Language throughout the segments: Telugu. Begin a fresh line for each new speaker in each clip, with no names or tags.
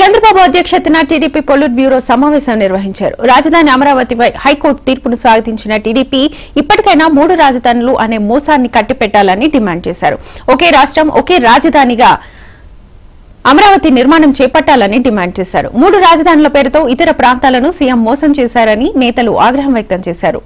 చంద్రబాబు అధ్యక్షతన టీడీపీ పొలిట్ బ్యూరో సమావేశం నిర్వహించారు రాజధాని అమరావతిపై హైకోర్టు తీర్పును స్వాగతించిన టీడీపీ ఇప్పటికైనా మూడు రాజధానులు అనే మోసాన్ని కట్టిపెట్టాలని డిమాండ్ చేశారు ఒకే రాష్ట్రం ఒకే రాజధానిగా అమరావతి నిర్మాణం చేపట్టాలని డిమాండ్ చేశారు మూడు రాజధానుల పేరుతో ఇతర ప్రాంతాలను సీఎం మోసం చేశారని నేతలు ఆగ్రహం వ్యక్తం చేశారు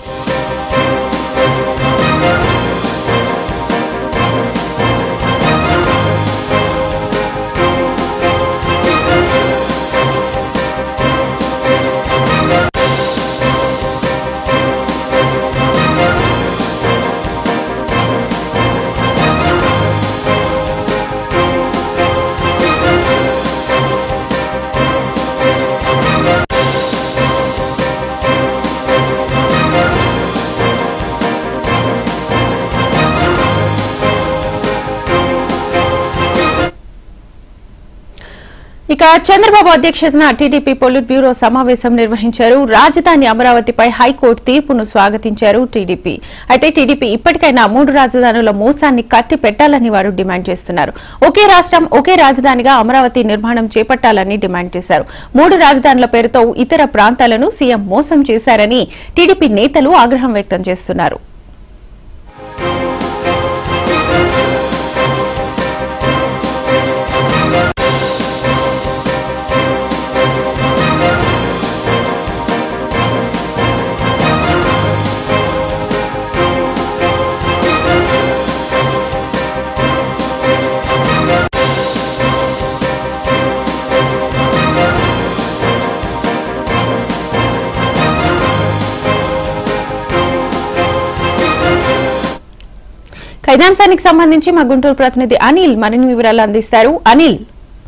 ఇక చంద్రబాబు అధ్యక్షతన టీడీపీ పొలిట్ బ్యూరో సమావేశం నిర్వహించారు రాజధాని అమరావతిపై హైకోర్టు తీర్పును స్వాగతించారు టీడీపీ అయితే టీడీపీ ఇప్పటికైనా మూడు రాజధానుల మోసాన్ని కట్టి పెట్టాలని వారు డిమాండ్ చేస్తున్నారు ఒకే రాష్ట్రం ఒకే రాజధానిగా అమరావతి నిర్మాణం చేపట్టాలని డిమాండ్ చేశారు మూడు రాజధానుల పేరుతో ఇతర ప్రాంతాలను సీఎం మోసం చేశారని టీడీపీ నేతలు ఆగ్రహం వ్యక్తం చేస్తున్నారు ఖైదాంశానికి సంబంధించి మా గుంటూరు ప్రతినిధి అనిల్ మరిన్ని వివరాలు అందిస్తారు అనిల్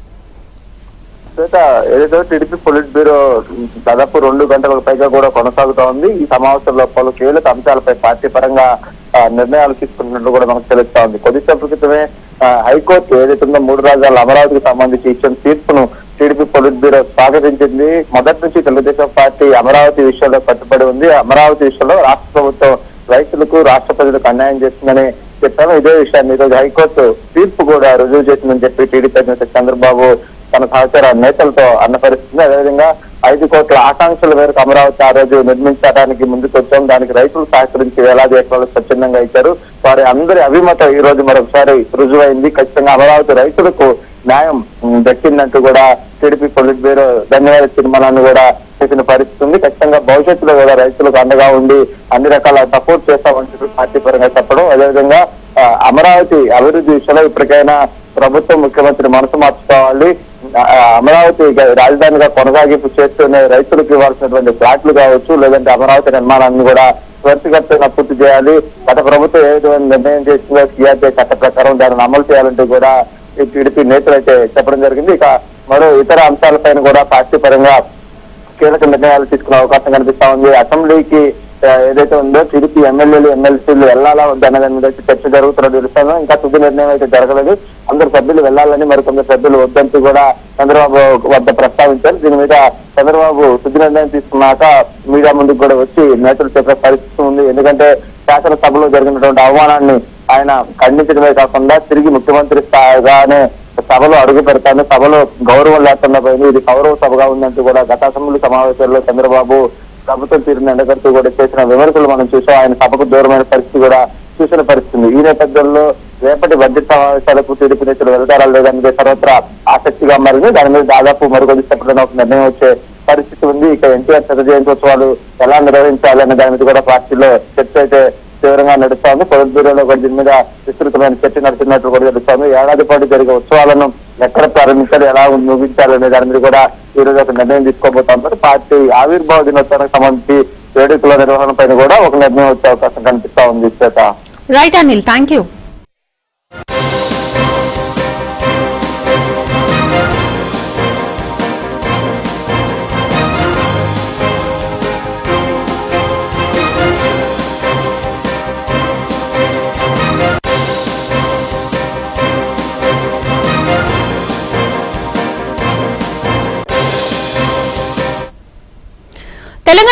శ్వేత ఏదైతే టీడీపీ పొలిట్ బ్యూరో దాదాపు రెండు గంటలకు పైగా కూడా కొనసాగుతా ఉంది ఈ సమావేశంలో పలు కీలక అంశాలపై పార్టీ పరంగా ఆ, నిర్ణయాలు తీసుకుంటున్నట్టు కూడా మనకు తెలుస్తా ఉంది కొద్దిసేపు క్రితమే ఆ, హైకోర్టు ఏదైతే ఉందో మూడు రాజ్యాల అమరావతికి సంబంధించి ఇచ్చిన తీర్పును టీడీపీ పొలిట్ బ్యూరో స్వాగతించింది మొదటి నుంచి తెలుగుదేశం పార్టీ అమరావతి విషయంలో కట్టుబడి ఉంది అమరావతి విషయంలో రాష్ట్ర ప్రభుత్వం రైతులకు రాష్ట్ర ప్రజలకు అన్యాయం చేస్తుందని చెప్పాను ఇదే విషయాన్ని ఈరోజు హైకోర్టు తీర్పు కూడా రుజువు చేసిందని చెప్పి టీడీపీ అధినేత చంద్రబాబు తన సహచర నేతలతో అన్న పరిస్థితి అదేవిధంగా ఐదు కోట్ల ఆకాంక్షల మేరకు అమరావతి ఆ రోజు నిర్మించడానికి ముందుకు వచ్చాం దానికి రైతులు సహకరించి వేలాది ఎకరాలు స్వచ్ఛందంగా ఇచ్చారు వారి అందరి అభిమతం ఈ రోజు మరొకసారి రుజువైంది ఖచ్చితంగా అమరావతి రైతులకు న్యాయం ఉమ్, దక్కిందంటూ కూడా టీడీపీ పొలిట్ బ్యూరో ధన్యవాద తీర్మానాన్ని కూడా చేసిన పరిస్థితి ఉంది ఖచ్చితంగా భవిష్యత్తులో కూడా రైతులకు అండగా ఉండి అన్ని రకాల సపోర్ట్ చేస్తామని చెప్పి పార్టీ పరంగా చెప్పడం అదేవిధంగా ఆ, అమరావతి అభివృద్ధి విషయంలో ఇప్పటికైనా ప్రభుత్వం ముఖ్యమంత్రి మనసు మార్చుకోవాలి ఆ, అమరావతి గ- రాజధానిగా కొనసాగింపు చేస్తూనే రైతులకు ఇవ్వాల్సినటువంటి ఫ్లాట్లు కావచ్చు లేదంటే అమరావతి నిర్మాణాన్ని కూడా త్వరితగతిన పూర్తి చేయాలి గత ప్రభుత్వం ఏ విధమైన నిర్ణయం చేసిందో సిఆర్టీ చట్ట ప్రకారం దానిని అమలు చేయాలంటూ కూడా ఈ టీడీపీ నేతలు అయితే చెప్పడం జరిగింది ఇక మరో ఇతర అంశాలపైన కూడా పార్టీ పరంగా కీలక నిర్ణయాలు తీసుకునే అవకాశం కనిపిస్తా ఉంది అసెంబ్లీకి ఆ, ఏదైతే ఉందో టీడీపీ ఎమ్మెల్యేలు ఎమ్మెల్సీలు వెళ్ళాలా వద్దన్న దాని మీద అయితే చర్చ జరుగుతున్నట్టు తెలుస్తాను ఇంకా తుది నిర్ణయం అయితే జరగలేదు అందరు సభ్యులు వెళ్ళాలని మరికొందరు సభ్యులు వద్దంటూ కూడా చంద్రబాబు వద్ద ప్రస్తావించారు దీని మీద చంద్రబాబు తుది నిర్ణయం తీసుకున్నాక మీడియా ముందుకు కూడా వచ్చి నేతలు చెప్పే పరిస్థితి ఉంది ఎందుకంటే శాసనసభలో జరిగినటువంటి అవమానాన్ని ఆయన ఖండించడమే కాకుండా తిరిగి ముఖ్యమంత్రి స్థాయిగానే సభలో అడుగు పెడతాను సభలో గౌరవం లేకుండా పోయింది ఇది గౌరవ సభగా ఉందంటూ కూడా గత అసెంబ్లీ సమావేశాల్లో చంద్రబాబు ప్రభుత్వం తీరుని ఎండగడుతూ కూడా చేసిన విమర్శలు మనం చూసాం ఆయన సభకు దూరమైన పరిస్థితి కూడా చూసిన పరిస్థితి ఉంది. ఈ నేపథ్యంలో రేపటి బడ్జెట్ సమావేశాలకు టీడీపీ నేతలు వెళ్తారా లేదనేది సర్వత్రా ఆసక్తిగా మారింది దాని మీద దాదాపు మరికొద్ది సేపట్లో ఒక నిర్ణయం వచ్చే పరిస్థితి ఉంది ఇక ఎన్టీఆర్ శత జయంత్యోత్సవాలు ఎలా నిర్వహించాలి అనే దాని మీద కూడా పార్టీలో చర్చ అయితే తీవ్రంగా నడుస్తోంది పొలిట్ బ్యూరోలో కూడా దీని మీద విస్తృతమైన చర్చ నడుస్తున్నట్లు కూడా తెలుస్తోంది ఏడాది పాటు జరిగే ఉత్సవాలను ఎక్కడ ప్రారంభించాలి ఎలా ముగించాలి అనే దాని మీద కూడా ఈ రోజు ఒక నిర్ణయం తీసుకోబోతున్నారు పార్టీ ఆవిర్భావ దినోత్సవానికి సంబంధించి వేడుకల నిర్వహణ పైన కూడా ఒక నిర్ణయం వచ్చే అవకాశం కనిపిస్తా ఉంది Swetha
right Anil thank you